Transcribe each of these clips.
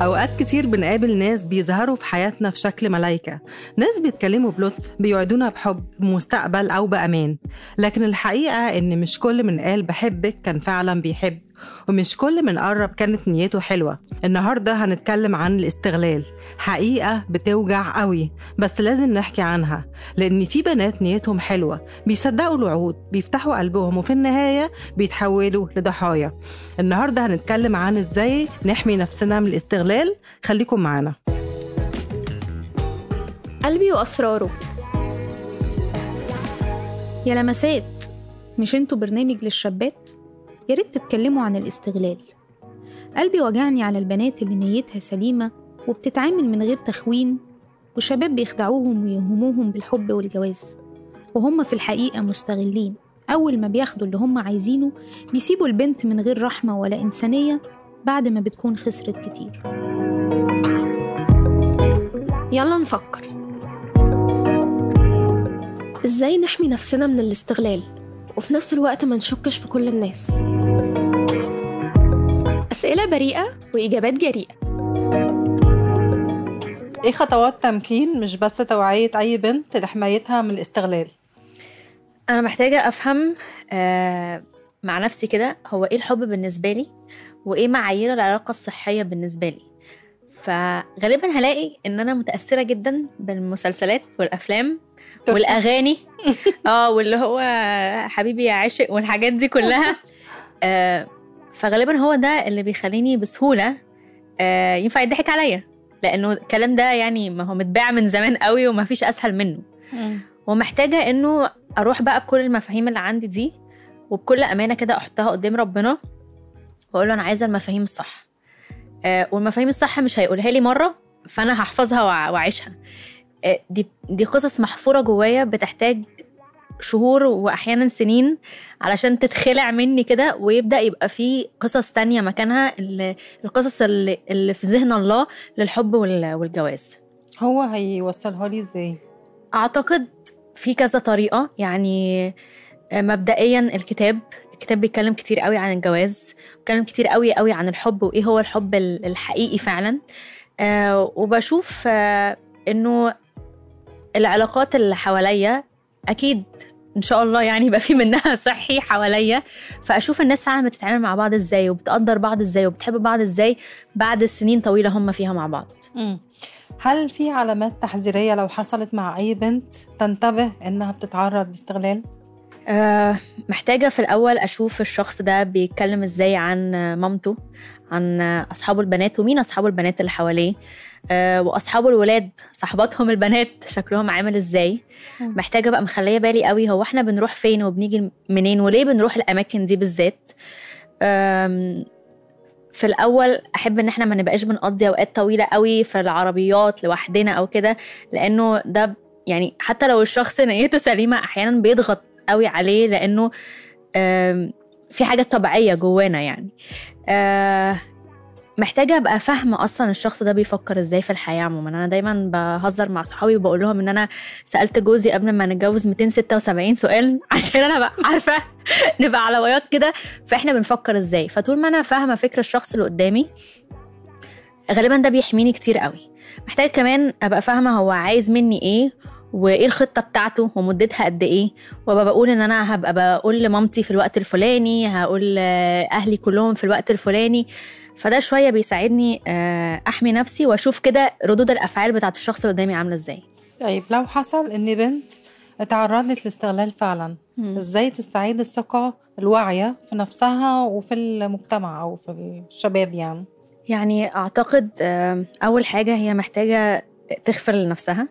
أوقات كتير بنقابل ناس بيظهروا في حياتنا في شكل ملايكة ناس بيتكلموا بلطف بيوعدونا بحب بمستقبل أو بأمان لكن الحقيقة إن مش كل من قال بحبك كان فعلا بيحب ومش كل من قرب كانت نيته حلوة النهاردة هنتكلم عن الاستغلال حقيقة بتوجع قوي بس لازم نحكي عنها لأن في بنات نيتهم حلوة بيصدقوا الوعود بيفتحوا قلبهم وفي النهاية بيتحولوا لضحايا النهاردة هنتكلم عن ازاي نحمي نفسنا من الاستغلال خليكم معانا قلبي وأسراره يا لمسات مش انتوا برنامج للشابات يا ريت تتكلموا عن الاستغلال قلبي وجعني على البنات اللي نيتها سليمة وبتتعامل من غير تخوين وشباب بيخدعوهم ويوهموهم بالحب والجواز وهم في الحقيقة مستغلين أول ما بياخدوا اللي هم عايزينه بيسيبوا البنت من غير رحمة ولا إنسانية بعد ما بتكون خسرت كتير يلا نفكر ازاي نحمي نفسنا من الاستغلال وفي نفس الوقت ما نشكش في كل الناس أسئلة بريئة وإجابات جريئة ايه خطوات تمكين مش بس توعية أي بنت لحمايتها من الاستغلال انا محتاجه افهم آه مع نفسي كده هو ايه الحب بالنسبه لي وايه معايير العلاقه الصحيه بالنسبه لي فغالبا هلاقي ان انا متاثره جدا بالمسلسلات والافلام والاغاني اه واللي هو حبيبي يا عاشق والحاجات دي كلها آه فغالبا هو ده اللي بيخليني بسهوله آه ينفع يضحك عليا لانه الكلام ده يعني ما هو متباع من زمان قوي وما فيش اسهل منه ومحتاجه انه اروح بقى بكل المفاهيم اللي عندي دي وبكل امانه كده احطها قدام ربنا واقول له انا عايزه المفاهيم الصح آه والمفاهيم الصح مش هيقولها لي مره فانا هحفظها وأع- واعيشها آه دي دي قصص محفوره جوايا بتحتاج شهور واحيانا سنين علشان تتخلع مني كده ويبدا يبقى في قصص تانية مكانها اللي القصص اللي, اللي في ذهن الله للحب وال- والجواز هو هيوصلها لي ازاي اعتقد في كذا طريقه يعني مبدئيا الكتاب الكتاب بيتكلم كتير قوي عن الجواز بيتكلم كتير قوي قوي عن الحب وايه هو الحب ال- الحقيقي فعلا آه وبشوف آه انه العلاقات اللي حواليا اكيد ان شاء الله يعني يبقى في منها صحي حواليا فاشوف الناس فعلا بتتعامل مع بعض ازاي وبتقدر بعض ازاي وبتحب بعض ازاي بعد السنين طويله هم فيها مع بعض مم. هل في علامات تحذيرية لو حصلت مع أي بنت تنتبه إنها بتتعرض لاستغلال؟ آه، محتاجة في الأول أشوف الشخص ده بيتكلم إزاي عن آه، مامته عن آه، أصحابه البنات ومين أصحابه البنات اللي حواليه آه، وأصحابه الولاد صحباتهم البنات شكلهم عامل إزاي مم. محتاجة بقى مخلية بالي قوي هو إحنا بنروح فين وبنيجي منين وليه بنروح الأماكن دي بالذات آم، في الأول أحب إن إحنا ما نبقاش بنقضي أوقات طويلة قوي في العربيات لوحدنا أو كده لأنه ده يعني حتى لو الشخص نيته سليمة أحيانا بيضغط قوي عليه لانه آم، في حاجات طبيعيه جوانا يعني آه، محتاجه ابقى فاهمه اصلا الشخص ده بيفكر ازاي في الحياه عموما انا دايما بهزر مع صحابي وبقول لهم ان انا سالت جوزي قبل ما نتجوز 276 سؤال عشان انا بقى عارفه نبقى على بياض كده فاحنا بنفكر ازاي فطول ما انا فاهمه فكر الشخص اللي قدامي غالبا ده بيحميني كتير قوي محتاج كمان ابقى فاهمه هو عايز مني ايه وايه الخطه بتاعته ومدتها قد ايه وابقى بقول ان انا هبقى بقول لمامتي في الوقت الفلاني هقول اهلي كلهم في الوقت الفلاني فده شويه بيساعدني آه، احمي نفسي واشوف كده ردود الافعال بتاعت الشخص اللي قدامي عامله ازاي طيب لو حصل إن بنت اتعرضت لاستغلال فعلا ازاي تستعيد الثقة الواعية في نفسها وفي المجتمع أو في الشباب يعني يعني اعتقد آه، اول حاجه هي محتاجه تغفر لنفسها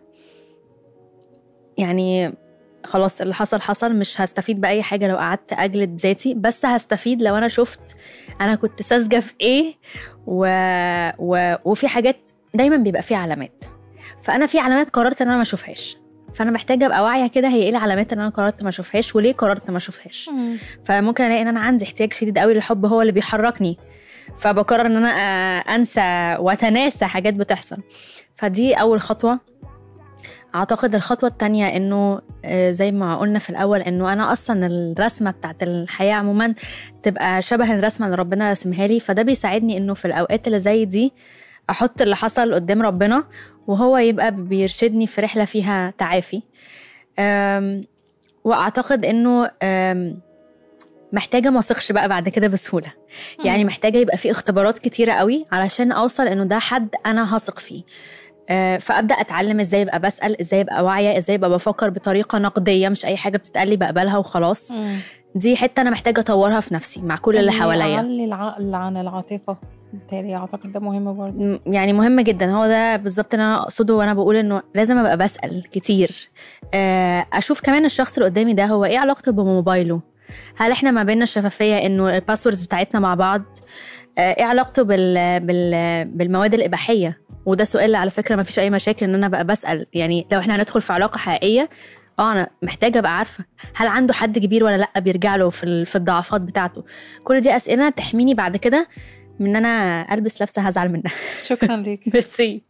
يعني خلاص اللي حصل حصل مش هستفيد باي حاجه لو قعدت اجلد ذاتي بس هستفيد لو انا شفت انا كنت ساذجه في ايه و... و... وفي حاجات دايما بيبقى فيها علامات فانا في علامات قررت ان انا ما اشوفهاش فانا محتاجه ابقى واعيه كده هي ايه العلامات اللي انا قررت ما اشوفهاش وليه قررت ما اشوفهاش فممكن الاقي ان انا عندي احتياج شديد قوي للحب هو اللي بيحركني فبقرر ان انا آه، انسى واتناسى حاجات بتحصل فدي اول خطوه اعتقد الخطوه التانية انه آه، زي ما قلنا في الاول انه انا اصلا الرسمه بتاعت الحياه عموما تبقى شبه الرسمه اللي ربنا رسمها لي فده بيساعدني انه في الاوقات اللي زي دي احط اللي حصل قدام ربنا وهو يبقى بيرشدني في رحله فيها تعافي أم، واعتقد انه أم، محتاجه ما اثقش بقى بعد كده بسهوله يعني محتاجه يبقى في اختبارات كتيره قوي علشان اوصل انه ده حد انا هثق فيه آه، فابدا اتعلم ازاي ابقى بسال ازاي ابقى واعيه ازاي ابقى بفكر بطريقه نقديه مش اي حاجه بتتقال بقبلها وخلاص دي حته انا محتاجه اطورها في نفسي مع كل اللي حواليا علي العقل عن العاطفه بالتالي اعتقد ده مهم برضه م- يعني مهم جدا هو ده بالظبط اللي انا اقصده وانا بقول انه لازم ابقى بسال كتير آه، اشوف كمان الشخص اللي قدامي ده هو ايه علاقته بموبايله هل احنا ما بيننا شفافيه انه الباسوردز بتاعتنا مع بعض آه، ايه علاقته بال... بال... بالمواد الاباحيه وده سؤال على فكره ما فيش اي مشاكل ان انا بقى بسال يعني لو احنا هندخل في علاقه حقيقيه اه انا محتاجه ابقى عارفه هل عنده حد كبير ولا لا بيرجع له في ال- في الضعفات بتاعته كل دي اسئله تحميني بعد كده من ان انا البس لبسه هزعل منها شكرا ليك ميرسي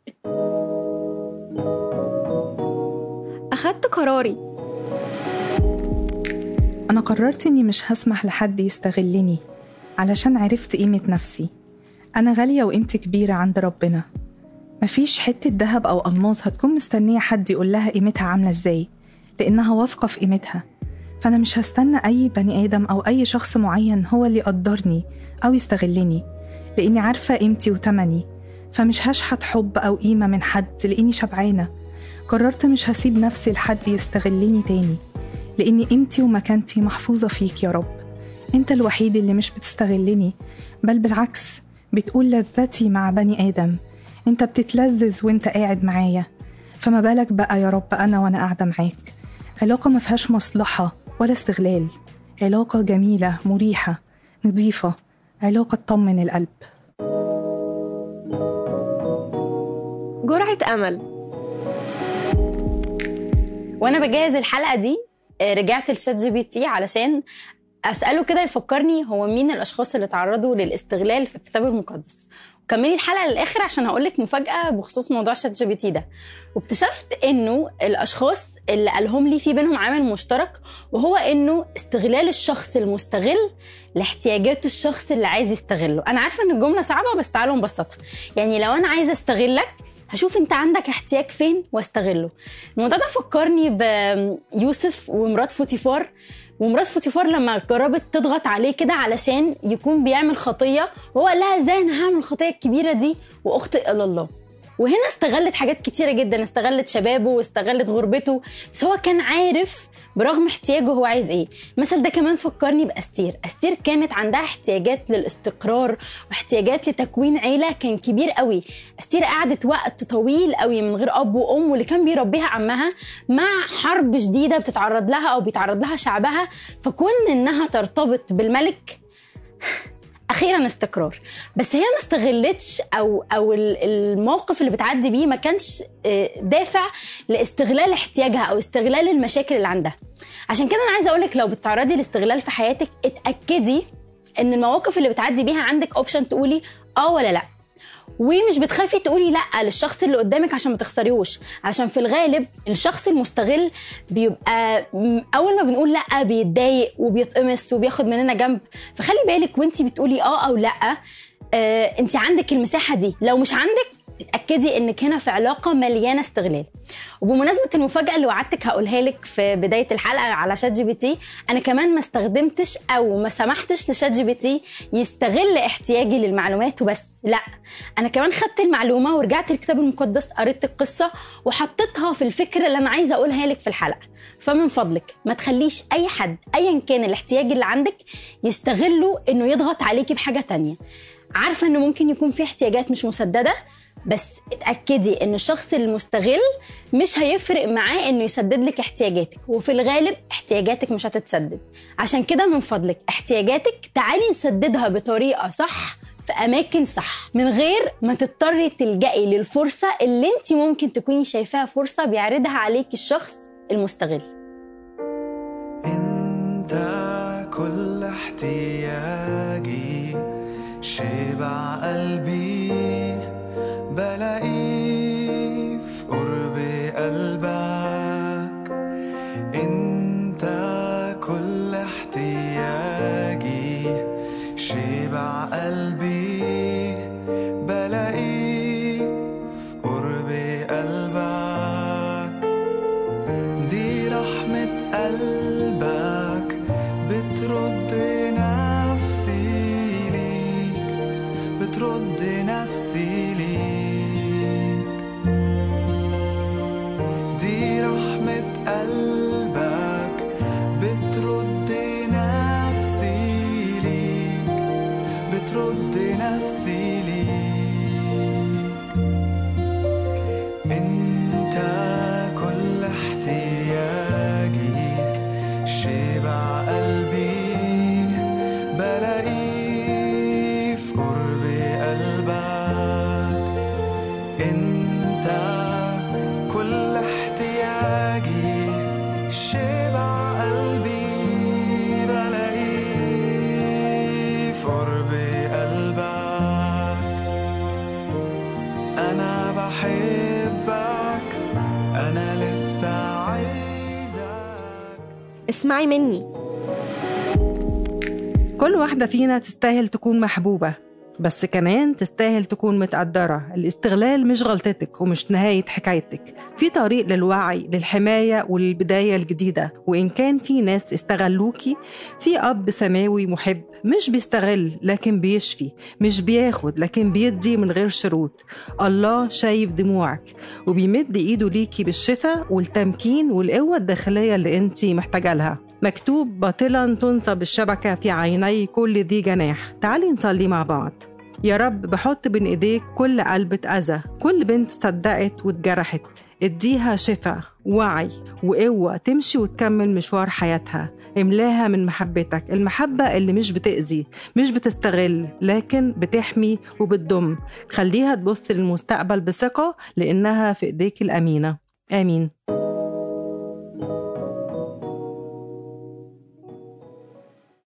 أخدت قراري أنا قررت إني مش هسمح لحد يستغلني علشان عرفت قيمة نفسي أنا غالية وقيمتي كبيرة عند ربنا مفيش حتة دهب أو ألماظ هتكون مستنية حد يقول لها قيمتها عاملة إزاي لأنها واثقة في قيمتها فأنا مش هستنى أي بني آدم أو أي شخص معين هو اللي يقدرني أو يستغلني لأني عارفة قيمتي وتمني فمش هشحت حب أو قيمة من حد لأني شبعانة قررت مش هسيب نفسي لحد يستغلني تاني لأن قيمتي ومكانتي محفوظة فيك يا رب أنت الوحيد اللي مش بتستغلني بل بالعكس بتقول لذتي مع بني آدم أنت بتتلذذ وأنت قاعد معايا فما بالك بقى يا رب أنا وأنا قاعدة معاك علاقة ما فيهاش مصلحة ولا استغلال علاقة جميلة مريحة نظيفة علاقة تطمن القلب جرعة أمل وانا بجهز الحلقه دي آه، رجعت لشات جي بي تي علشان اساله كده يفكرني هو مين الاشخاص اللي تعرضوا للاستغلال في الكتاب المقدس وكملي الحلقه للاخر عشان هقول لك مفاجاه بخصوص موضوع شات جي بي تي ده واكتشفت انه الاشخاص اللي قالهم لي في بينهم عامل مشترك وهو انه استغلال الشخص المستغل لاحتياجات الشخص اللي عايز يستغله انا عارفه ان الجمله صعبه بس تعالوا نبسطها يعني لو انا عايزه استغلك هشوف انت عندك احتياج فين واستغله الموضوع ده فكرني بيوسف ومرات فوتيفار ومرات فوتيفار لما جربت تضغط عليه كده علشان يكون بيعمل خطيه وهو قال لها ازاي انا هعمل الخطيه الكبيره دي واخطئ الى الله وهنا استغلت حاجات كتيرة جدا استغلت شبابه واستغلت غربته بس هو كان عارف برغم احتياجه هو عايز ايه المثل ده كمان فكرني باستير استير كانت عندها احتياجات للاستقرار واحتياجات لتكوين عيله كان كبير قوي استير قعدت وقت طويل قوي من غير اب وام واللي كان بيربيها عمها مع حرب شديده بتتعرض لها او بيتعرض لها شعبها فكون انها ترتبط بالملك اخيرا استقرار بس هي ما استغلتش او او ال- الموقف اللي بتعدي بيه ما كانش آه، دافع لاستغلال احتياجها او استغلال المشاكل اللي عندها عشان كده انا عايزه اقول لك لو بتتعرضي لاستغلال في حياتك اتاكدي ان المواقف اللي بتعدي بيها عندك اوبشن تقولي اه ولا لا ومش بتخافي تقولي لا للشخص اللي قدامك عشان ما تخسريهوش علشان في الغالب الشخص المستغل بيبقى م- اول ما بنقول لا بيتضايق وبيتقمص وبياخد مننا جنب فخلي بالك وانتي بتقولي اه او لا آه انت عندك المساحه دي لو مش عندك اتاكدي انك هنا في علاقه مليانه استغلال وبمناسبه المفاجاه اللي وعدتك هقولها لك في بدايه الحلقه على شات جي بي تي انا كمان ما استخدمتش او ما سمحتش لشات جي بي تي يستغل احتياجي للمعلومات وبس لا انا كمان خدت المعلومه ورجعت الكتاب المقدس قريت القصه وحطيتها في الفكره اللي انا عايزه اقولها لك في الحلقه فمن فضلك ما تخليش اي حد ايا كان الاحتياج اللي عندك يستغله انه يضغط عليكي بحاجه تانية عارفه انه ممكن يكون في احتياجات مش مسدده بس اتاكدي ان الشخص المستغل مش هيفرق معاه انه يسدد لك احتياجاتك وفي الغالب احتياجاتك مش هتتسدد عشان كده من فضلك احتياجاتك تعالي نسددها بطريقه صح في اماكن صح من غير ما تضطري تلجئي للفرصه اللي انت ممكن تكوني شايفاها فرصه بيعرضها عليك الشخص المستغل انت كل احتياجي شبع قلبي بلاقيه في قرب قلبك انت كل احتياجي شبع قلبي بلاقيه انت كل احتياجي شبع قلبي بلاقيه في قرب قلبك انا بحبك انا لسه عايزك اسمعي مني كل واحدة فينا تستاهل تكون محبوبة بس كمان تستاهل تكون متقدرة الاستغلال مش غلطتك ومش نهاية حكايتك في طريق للوعي للحماية وللبداية الجديدة وإن كان في ناس استغلوكي في أب سماوي محب مش بيستغل لكن بيشفي مش بياخد لكن بيدي من غير شروط الله شايف دموعك وبيمد إيده ليكي بالشفاء والتمكين والقوة الداخلية اللي انتي محتاجة لها مكتوب باطلا تنصب الشبكة في عيني كل ذي جناح تعالي نصلي مع بعض يا رب بحط بين ايديك كل قلب اتأذى كل بنت صدقت واتجرحت اديها شفاء وعي وقوة تمشي وتكمل مشوار حياتها املاها من محبتك المحبة اللي مش بتأذي مش بتستغل لكن بتحمي وبتضم خليها تبص للمستقبل بثقة لأنها في إيديك الأمينة آمين